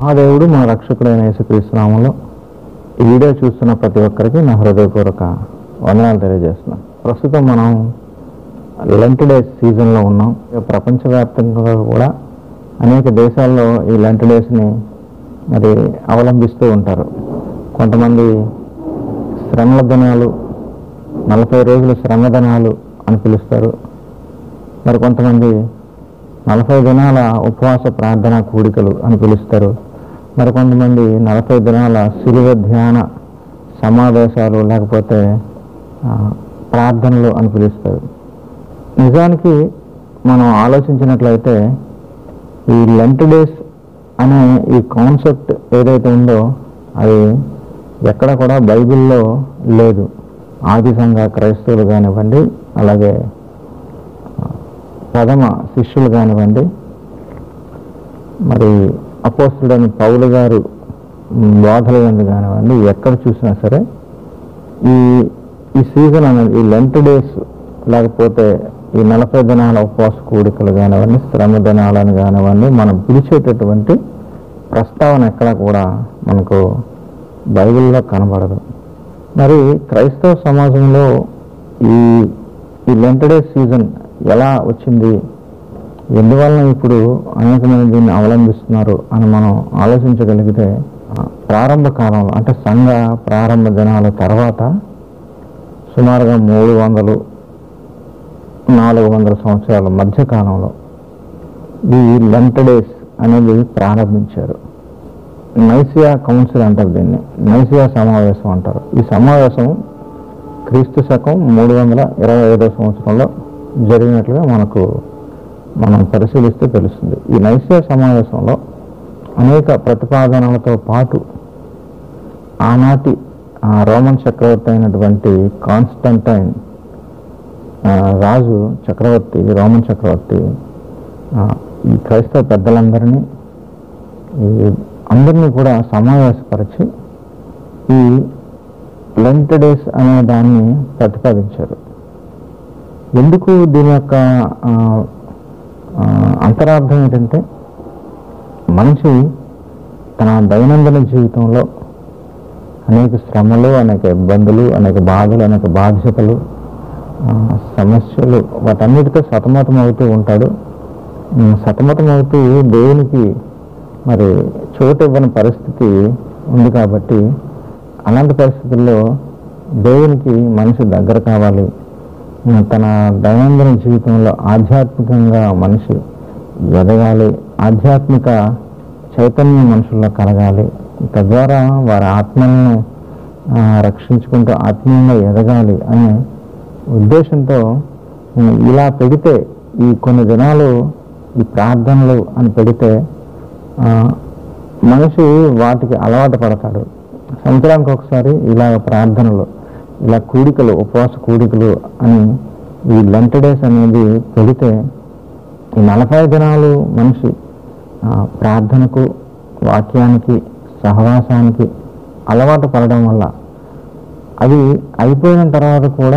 మహాదేవుడు మా రక్షకుడైన యేసుక్రీస్తునామంలో ఈ వీడియో చూస్తున్న ప్రతి ఒక్కరికి నా హృదయపూర్వక వందనాలు తెలియజేస్తున్నాను ప్రస్తుతం మనం లెంట్ డేస్ సీజన్లో ఉన్నాం ఇక ప్రపంచవ్యాప్తంగా కూడా అనేక దేశాల్లో ఈ లెంట్ డేస్ని మరి అవలంబిస్తూ ఉంటారు కొంతమంది శ్రమల దినాలు నలభై రోజుల శ్రమ దినాలు అని పిలుస్తారు మరి కొంతమంది నలభై దినాల ఉపవాస ప్రార్థన కూడికలు అని పిలుస్తారు మరి కొంతమంది నలభై దినాల సిలువ ధ్యాన సమావేశాలు లేకపోతే ఆ, ప్రార్థనలు అని పిలుస్తారు నిజానికి మనం ఆలోచించినట్లయితే ఈ లెంట్ డేస్ అనే ఈ కాన్సెప్ట్ ఏదైతే ఉందో అది ఎక్కడ కూడా బైబిల్లో లేదు ఆది సంఘ క్రైస్తవులు కానివ్వండి అలాగే ప్రథమ శిష్యులు కానివ్వండి మరి అపోస్తుడని పౌలు గారు మ్, బోధల ఎందు కానివ్వండి ఎక్కడ చూసినా సరే ఈ ఈ సీజన్ అనేది ఈ లెంట్ డేస్ లేకపోతే ఈ నలభై దినాల ఉపవాస కూడికలు కానివ్వండి శ్రమ దినాలను కానివ్వండి మనం పిలిచేటటువంటి ప్రస్తావన ఎక్కడ కూడా మనకు బైబిల్లో కనబడదు మరి క్రైస్తవ సమాజంలో ఈ ఈ లెంట్ డేస్ సీజన్ ఎలా వచ్చింది ఎందువలన ఇప్పుడు అనేక మంది దీన్ని అవలంబిస్తున్నారు అని మనం ఆలోచించగలిగితే ఆ, ప్రారంభ కాలంలో అంటే సంఘ ప్రారంభ దినాల తర్వాత సుమారుగా మూడు వందలు నాలుగు వందల సంవత్సరాల మధ్య కాలంలో ఈ లెంట్ డేస్ అనేది ప్రారంభించారు నైసియా కౌన్సిల్ అంటారు దీన్ని నైసియా సమావేశం అంటారు ఈ సమావేశం క్రీస్తు శకం మూడు వందల ఇరవై ఐదో సంవత్సరంలో జరిగినట్లుగా మనకు మనం పరిశీలిస్తే తెలుస్తుంది ఈ నైసియా సమావేశంలో అనేక ప్రతిపాదనలతో పాటు ఆనాటి ఆ, రోమన్ చక్రవర్తి అయినటువంటి కాన్స్టంటైన్ ఆ, రాజు చక్రవర్తి రోమన్ చక్రవర్తి ఆ, ఈ క్రైస్తవ పెద్దలందరినీ ఈ అందరినీ కూడా సమావేశపరిచి ఈ లెంట్ డేస్ అనే దాన్ని ప్రతిపాదించారు ఎందుకు దీని యొక్క ఆ, ఆ, అంతరార్థం ఏంటంటే మనిషి తన దైనందిన జీవితంలో అనేక శ్రమలు అనేక ఇబ్బందులు అనేక బాధలు అనేక బాధ్యతలు ఆ, సమస్యలు వాటన్నిటితో సతమతం అవుతూ ఉంటాడు ఉమ్, సతమతం అవుతూ దేవునికి మరి చోటు ఇవ్వని పరిస్థితి ఉంది కాబట్టి అలాంటి పరిస్థితుల్లో దేవునికి మనిషి దగ్గర కావాలి ఉమ్, తన దైనందిన జీవితంలో ఆధ్యాత్మికంగా మనిషి ఎదగాలి ఆధ్యాత్మిక చైతన్యం మనుషుల్లో కలగాలి తద్వారా వారి ఆత్మలను ఆ, రక్షించుకుంటూ ఆత్మీయంగా ఎదగాలి అనే ఉద్దేశంతో ఉమ్, ఇలా పెడితే ఈ కొన్ని దినాలు ఈ ప్రార్థనలు అని పెడితే ఆ, మనిషి వాటికి అలవాటు పడతాడు సంవత్సరానికి ఒకసారి ఇలా ప్రార్థనలు ఇలా కూడికలు ఉపవాస కూడికలు అని ఈ లెంట్ డేస్ అనేది పెడితే ఈ నలభై దినాలు మనిషి ఆ, ప్రార్థనకు వాక్యానికి సహవాసానికి అలవాటు పడడం వల్ల అది అయిపోయిన తర్వాత కూడా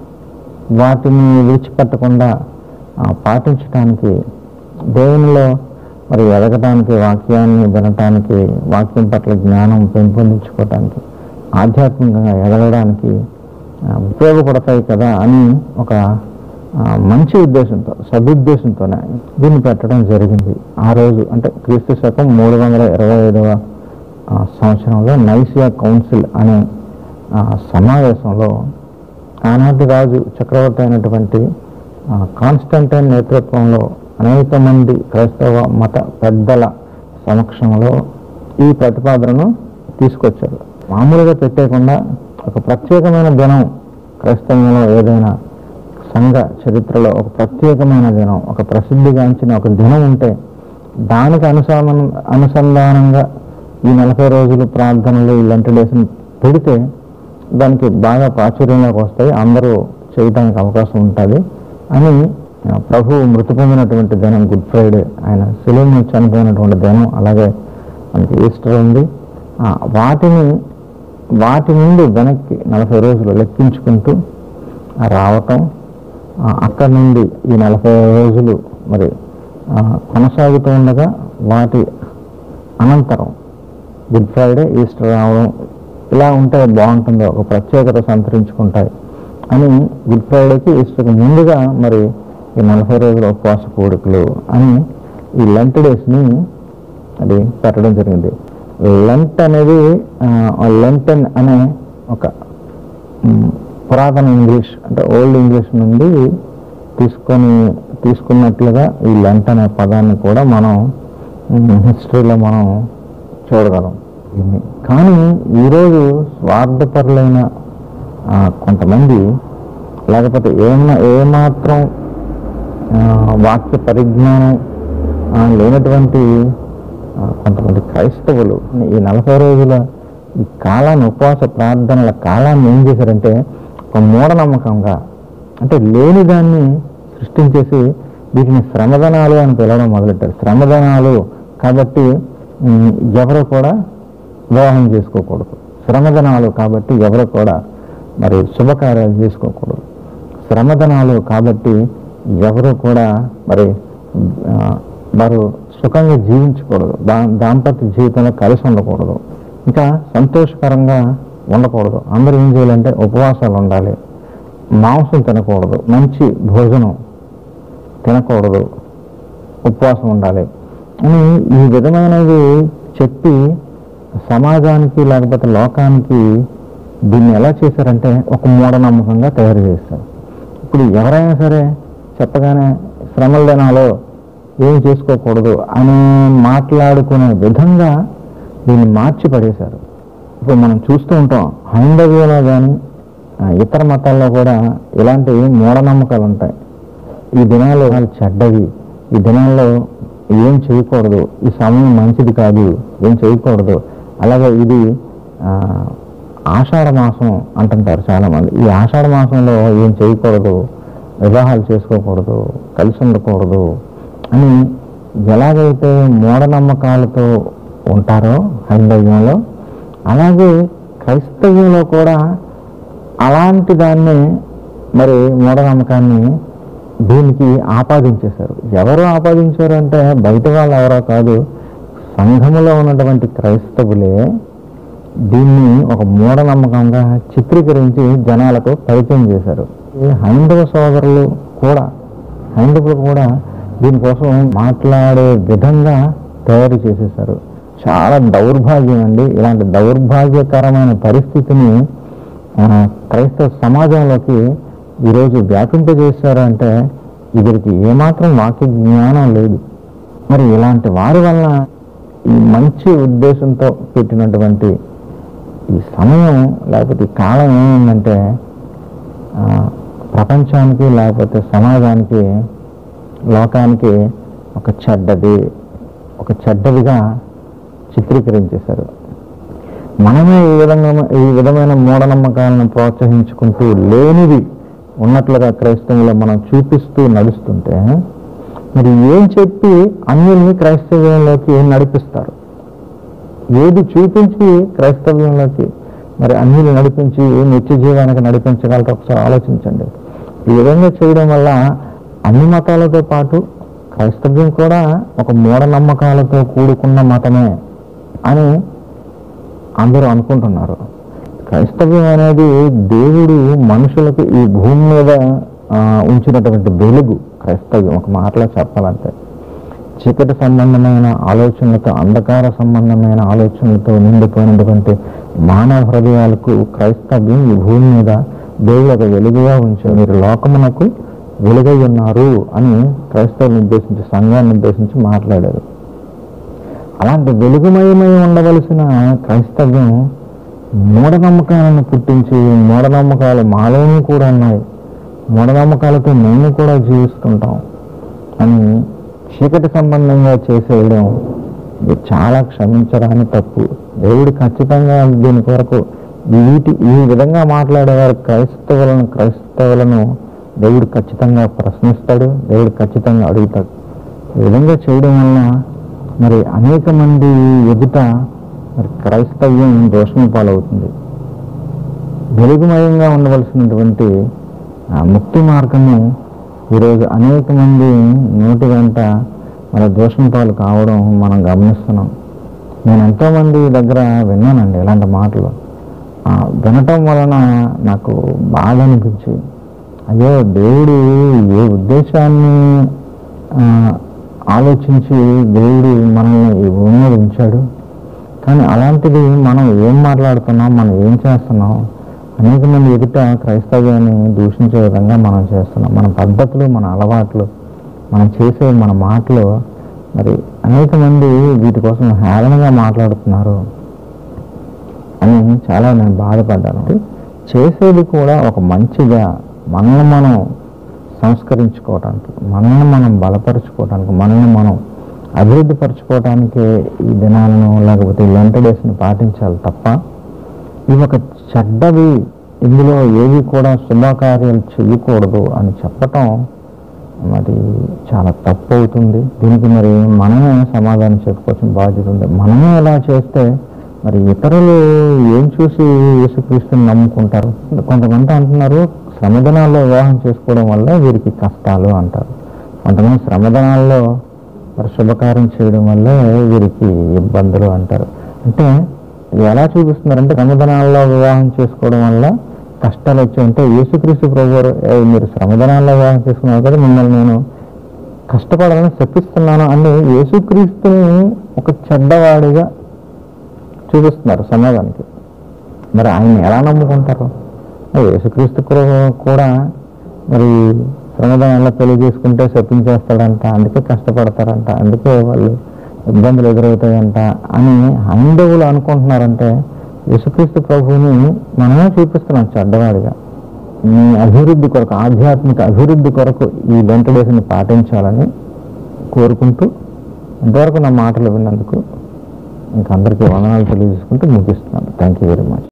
వాటిని విడిచిపెట్టకుండా ఆ, పాటించడానికి దేవునిలో మరి ఎదగటానికి వాక్యాన్ని వినటానికి వాక్యం పట్ల జ్ఞానం పెంపొందించుకోవటానికి ఆధ్యాత్మికంగా ఎదగడానికి ఆ, ఉపయోగపడతాయి కదా అని ఒక ఆ, మంచి ఉద్దేశంతో సదుద్దేశంతోనే దీన్ని పెట్టడం జరిగింది ఆ రోజు అంటే క్రీస్తు శకం మూడు వందల ఇరవై ఐదవ ఆ, సంవత్సరంలో నైసియా కౌన్సిల్ అనే ఆ, సమావేశంలో ఆనాటి రాజు చక్రవర్తి అయినటువంటి ఆ, కాన్స్టంటైన్ నేతృత్వంలో అనేక మంది క్రైస్తవ మత పెద్దల సమక్షంలో ఈ ప్రతిపాదనను తీసుకొచ్చారు మామూలుగా పెట్టేయకుండా ఒక ప్రత్యేకమైన దినం క్రైస్తవంలో ఏదైనా సంఘ చరిత్రలో ఒక ప్రత్యేకమైన దినం ఒక ప్రసిద్ధిగాంచిన ఒక దినం ఉంటే దానికి అనుసంధానం అనుసంధానంగా ఈ నలభై రోజులు ప్రార్థనలు ఇలాంటి డేస్ని పెడితే దానికి బాగా ప్రాచుర్యంలోకి వస్తాయి అందరూ చేయడానికి అవకాశం ఉంటుంది అని ఆ, ప్రభు మృతి పొందినటువంటి దినం గుడ్ ఫ్రైడే ఆయన సెలవు మీద చనిపోయినటువంటి దినం అలాగే మనకి ఈస్టర్ ఉంది ఆ, వాటిని వాటి నుండి వెనక్కి నలభై రోజులు లెక్కించుకుంటూ ఆ, రావటం ఆ, అక్కడి నుండి ఈ నలభై రోజులు మరి ఆ, కొనసాగుతూ ఉండగా వాటి అనంతరం గుడ్ ఫ్రైడే ఈస్టర్ రావడం ఇలా ఉంటే బాగుంటుంది ఒక ప్రత్యేకత సంతరించుకుంటాయి అని గుడ్ ఫ్రైడేకి ఈస్టర్కి ముందుగా మరి ఈ నలభై రోజుల ఉపవాస కోడికలు అని ఈ లెంట్ డేస్ని అది పెట్టడం జరిగింది లెంట్ అనేది లెంటన్ అనే ఒక మ్, పురాతన ఇంగ్లీష్ అంటే ఓల్డ్ ఇంగ్లీష్ నుండి తీసుకొని తీసుకున్నట్లుగా ఈ లెంట్ అనే పదాన్ని కూడా మనం హిస్టరీలో మనం చూడగలం దీన్ని. కానీ ఈరోజు స్వార్థపరులైన ఆ, కొంతమంది లేకపోతే ఏమన్నా ఏమాత్రం ఆ, వాక్య పరిజ్ఞానం ఆ, లేనటువంటి ఆ, కొంతమంది క్రైస్తవులు ఈ నలభై రోజుల ఈ కాలాన్ని ఉపవాస ప్రార్థనల కాలాన్ని ఏం చేశారంటే ఒక మూఢనమ్మకంగా అంటే లేని దాన్ని సృష్టించేసి వీటిని శ్రమదనాలు అని పిలవడం మొదలెట్టారు శ్రమదనాలు కాబట్టి ఉమ్, ఎవరు కూడా వివాహం చేసుకోకూడదు శ్రమదనాలు కాబట్టి ఎవరు కూడా మరి శుభకార్యాలు చేసుకోకూడదు శ్రమదనాలు కాబట్టి ఎవరు కూడా మరి ఆ, వారు సుఖంగా జీవించకూడదు దా దాంపత్య జీవితంలో కలిసి ఉండకూడదు ఇంకా సంతోషకరంగా ఉండకూడదు అందరూ ఏం చేయాలంటే ఉపవాసాలు ఉండాలి మాంసం తినకూడదు మంచి భోజనం తినకూడదు ఉపవాసం ఉండాలి అని ఈ విధమైనవి చెప్పి సమాజానికి లేకపోతే లోకానికి దీన్ని ఎలా చేశారంటే ఒక మూఢనమ్మకంగా తయారు చేస్తారు ఇప్పుడు ఎవరైనా సరే చెప్పగానే శ్రమల దినాలో ఏం చేసుకోకూడదు అని మాట్లాడుకునే విధంగా దీన్ని మార్చి పడేశారు ఇప్పుడు మనం చూస్తూ ఉంటాం హైందవ్యంలో కానీ ఇతర మతాల్లో కూడా ఇలాంటి మూఢనమ్మకాలు ఉంటాయి ఈ దినాలు వాళ్ళు చెడ్డవి ఈ దినాల్లో ఏం చేయకూడదు ఈ సమయం మంచిది కాదు ఏం చేయకూడదు అలాగే ఇది ఆ, ఆషాఢ మాసం అంటుంటారు చాలా మంది ఈ ఆషాఢ మాసంలో ఏం చేయకూడదు వివాహాలు చేసుకోకూడదు కలిసి ఉండకూడదు అని ఎలాగైతే మూఢనమ్మకాలతో ఉంటారో హైందవ్యంలో అలాగే క్రైస్తవ్యంలో కూడా అలాంటి దాన్ని మరి మూఢనమ్మకాన్ని దీనికి ఆపాదించేశారు ఎవరు ఆపాదించారు అంటే బయట వాళ్ళు ఎవరో కాదు సంఘములో ఉన్నటువంటి క్రైస్తవులే దీన్ని ఒక మూఢనమ్మకంగా చిత్రీకరించి జనాలకు పరిచయం చేశారు ఈ హైందవ సోదరులు కూడా హైందవులు కూడా దీనికోసం మాట్లాడే విధంగా తయారు చేసేశారు చాలా దౌర్భాగ్యం అండి ఇలాంటి దౌర్భాగ్యకరమైన పరిస్థితిని ఆ, క్రైస్తవ సమాజంలోకి ఈరోజు వ్యాపింపజేశారు అంటే వీరికి ఏమాత్రం వాక్య జ్ఞానం లేదు మరి ఇలాంటి వారి వల్ల ఈ మంచి ఉద్దేశంతో పెట్టినటువంటి ఈ సమయం లేకపోతే ఈ కాలం ఏమైందంటే ఆ, ప్రపంచానికి లేకపోతే సమాజానికి లోకానికి ఒక చెడ్డది ఒక చెడ్డదిగా చిత్రీకరించేశారు మనమే ఈ విధంగా ఈ విధమైన మూఢనమ్మకాలను ప్రోత్సహించుకుంటూ లేనిది ఉన్నట్లుగా క్రైస్తవంలో మనం చూపిస్తూ నడుస్తుంటే మరి ఏం చెప్పి అన్యుల్ని క్రైస్తవ్యంలోకి నడిపిస్తారు ఏది చూపించి క్రైస్తవ్యంలోకి మరి అన్యులు నడిపించి నిత్య జీవానికి నడిపించగలరు ఒకసారి ఆలోచించండి ఈ విధంగా చేయడం వల్ల అన్ని మతాలతో పాటు క్రైస్తవ్యం కూడా ఒక మూఢనమ్మకాలతో కూడుకున్న మతమే అని అందరూ అనుకుంటున్నారు క్రైస్తవ్యం అనేది దేవుడు మనుషులకు ఈ భూమి మీద ఆ, ఉంచినటువంటి వెలుగు క్రైస్తవ్యం ఒక మాటలో చెప్పాలంటే చీకటి సంబంధమైన ఆలోచనలతో అంధకార సంబంధమైన ఆలోచనలతో నిండిపోయినటువంటి మానవ హృదయాలకు క్రైస్తవ్యం ఈ భూమి మీద దేవుడు ఒక వెలుగుగా ఉంచారు మీరు లోకమునకు వెలుగై ఉన్నారు అని క్రైస్తవుని ఉద్దేశించి సంఘాన్ని ఉద్దేశించి మాట్లాడారు అలాంటి వెలుగుమయమై ఉండవలసిన క్రైస్తవ్యం మూఢనమ్మకాలను పుట్టించి మూఢనమ్మకాలు మాలోనూ కూడా ఉన్నాయి మూఢనమ్మకాలతో మేము కూడా జీవిస్తుంటాం అని చీకటి సంబంధంగా చేసేయడం ఇది చాలా క్షమించరాని తప్పు దేవుడు ఖచ్చితంగా దీని కొరకు వీటి ఈ విధంగా మాట్లాడేవారు క్రైస్తవులను క్రైస్తవులను దేవుడు ఖచ్చితంగా ప్రశ్నిస్తాడు దేవుడు ఖచ్చితంగా అడుగుతాడు ఈ విధంగా చేయడం వలన మరి అనేక మంది ఎదుట మరి క్రైస్తవ్యం దోషం పాలవుతుంది వెలుగుమయంగా ఉండవలసినటువంటి ఆ ముక్తి మార్గము ఈరోజు అనేక మంది నోటి వెంట మన దోషం పాలు కావడం మనం గమనిస్తున్నాం నేను ఎంతోమంది దగ్గర విన్నానండి ఇలాంటి మాటలు ఆ, వినటం వలన నాకు బాధ అనిపించి అయ్యో దేవుడు ఏ ఉద్దేశాన్ని ఆ, ఆలోచించి దేవుడు మనల్ని ఈ భూమి మీద ఉంచాడు కానీ అలాంటిది మనం ఏం మాట్లాడుతున్నాం మనం ఏం చేస్తున్నాం అనేక మంది ఎదుట క్రైస్తవ్యాన్ని దూషించే విధంగా మనం చేస్తున్నాం మన పద్ధతులు మన అలవాట్లు మనం చేసే మన మాటలు మరి అనేక మంది వీటి కోసం హేళనగా మాట్లాడుతున్నారు అని చాలా నేను బాధపడ్డాను చేసేది కూడా ఒక మంచిగా మనల్ని మనం సంస్కరించుకోవటానికి మనల్ని మనం బలపరుచుకోవటానికి మనల్ని మనం అభివృద్ధి పరచుకోవటానికి ఈ దినాలను లేకపోతే ఈ లెంట డేస్ని పాటించాలి తప్ప ఇవి ఒక చెడ్డవి ఇందులో ఏవి కూడా శుభకార్యాలు చేయకూడదు అని చెప్పటం మరి చాలా తప్పు అవుతుంది దీనికి మరి మనమే సమాధానం చెప్పుకోవాల్సిన బాధ్యత ఉంది మనమే ఇలా చేస్తే మరి ఇతరులు ఏం చూసి యేసుక్రీస్తుని నమ్ముకుంటారు కొంతమంది అంటున్నారు శ్రమదినాల్లో వివాహం చేసుకోవడం వల్ల వీరికి కష్టాలు అంటారు కొంతమంది శ్రమదినాల్లో మరి శుభకార్యం చేయడం వల్ల వీరికి ఇబ్బందులు అంటారు అంటే ఎలా చూపిస్తున్నారంటే శ్రమదినాల్లో వివాహం చేసుకోవడం వల్ల కష్టాలు వచ్చి ఉంటే యేసుక్రీస్తు ప్రభు వారు, "ఏయ్, మీరు శ్రమదినాల్లో వివాహం చేసుకున్నారు కదా మిమ్మల్ని నేను కష్టపడాలని చెప్పిస్తున్నాను అని యేసుక్రీస్తుని ఒక చెడ్డవాడిగా చూపిస్తున్నారు సమాజానికి మరి ఆయన ఎలా నమ్ముకుంటారు మరి యేసుక్రీస్తు కూడా- కూడా మరి శ్రమదానంలో పెళ్లి చేసుకుంటే శపించేస్తాడంట అందుకే కష్టపడతారంట అందుకే వాళ్ళు ఇబ్బందులు ఎదురవుతాయంట అని హైందవులు అనుకుంటున్నారంటే యేసుక్రీస్తు ప్రభువుని మనమే చూపిస్తున్నాం చెడ్డవాడిగా మీ అభివృద్ధి కొరకు ఆధ్యాత్మిక అభివృద్ధి కొరకు ఈ లెంట డేస్ని పాటించాలని కోరుకుంటూ ఇంతవరకు నా మాటలు విన్నందుకు ఇంక అందరికీ వందనాలు తెలియజేసుకుంటూ ముగిస్తున్నాను థ్యాంక్ యూ వెరీ మచ్